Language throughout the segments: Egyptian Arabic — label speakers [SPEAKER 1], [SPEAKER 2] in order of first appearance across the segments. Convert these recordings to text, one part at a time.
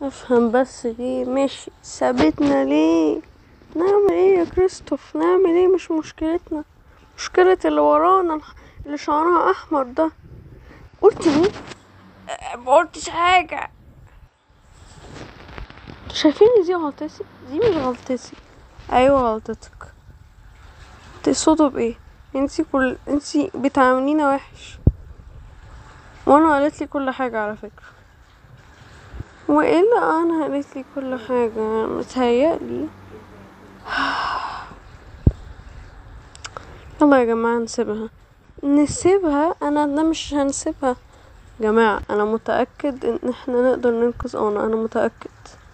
[SPEAKER 1] افهم بس ليه ماشي سابتنا ليه نعمل ايه يا كريستوف نعمل ايه مش مشكلتنا مشكلة اللي ورانا اللي شعرها احمر ده قلت ايه أه، ما قلتش حاجة انتوا شايفين إن دي غلطتي دي مش غلطتي ايوه غلطتك تقصدوا بايه انتي كل انتي بتعاملينا وحش وانا قالت لي كل حاجة على فكرة والا انا قالت لي كل حاجة متهيألي يلا يا جماعة نسيبها نسيبها انا ده مش هنسيبها جماعة انا متأكد ان احنا نقدر ننقذ انا انا متأكد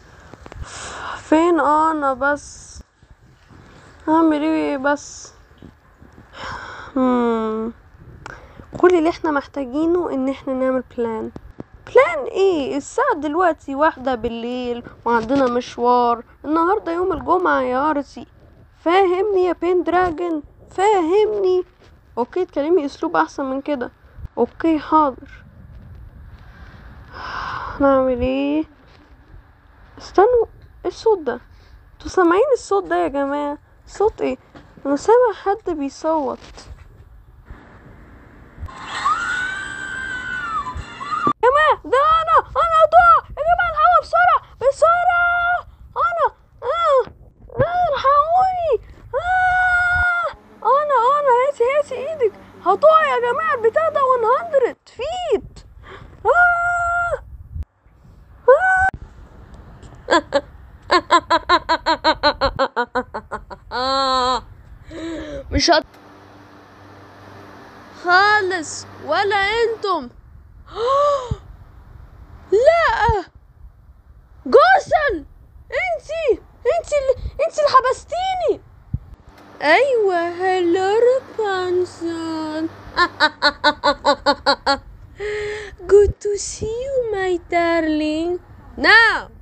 [SPEAKER 1] فين انا بس هعمل ايه بس هم. كل اللي احنا محتاجينه ان احنا نعمل بلان بلان ايه الساعة دلوقتي واحدة بالليل وعندنا مشوار النهاردة يوم الجمعة يا ارسي فاهمني يا بين دراجون فاهمني اوكي تكلمي اسلوب احسن من كده اوكي حاضر نعمل ايه استنوا ايه الصوت ده انتوا سامعين الصوت ده يا جماعة صوت ايه انا سامع حد بيصوت يا جماعة ده انا انا ضاع يا جماعة الحقوا بسرعة بسرعة انا اه اه الحقوني اه انا انا هاتي هاتي ايدك هتقع يا جماعة البتاع ده 100 فيت آه آه. مش هت خالص ولا انتم لا جوسل انتي انتي اللي انتي اللي حبستيني ايوه هلو رابنزل good to see you my darling now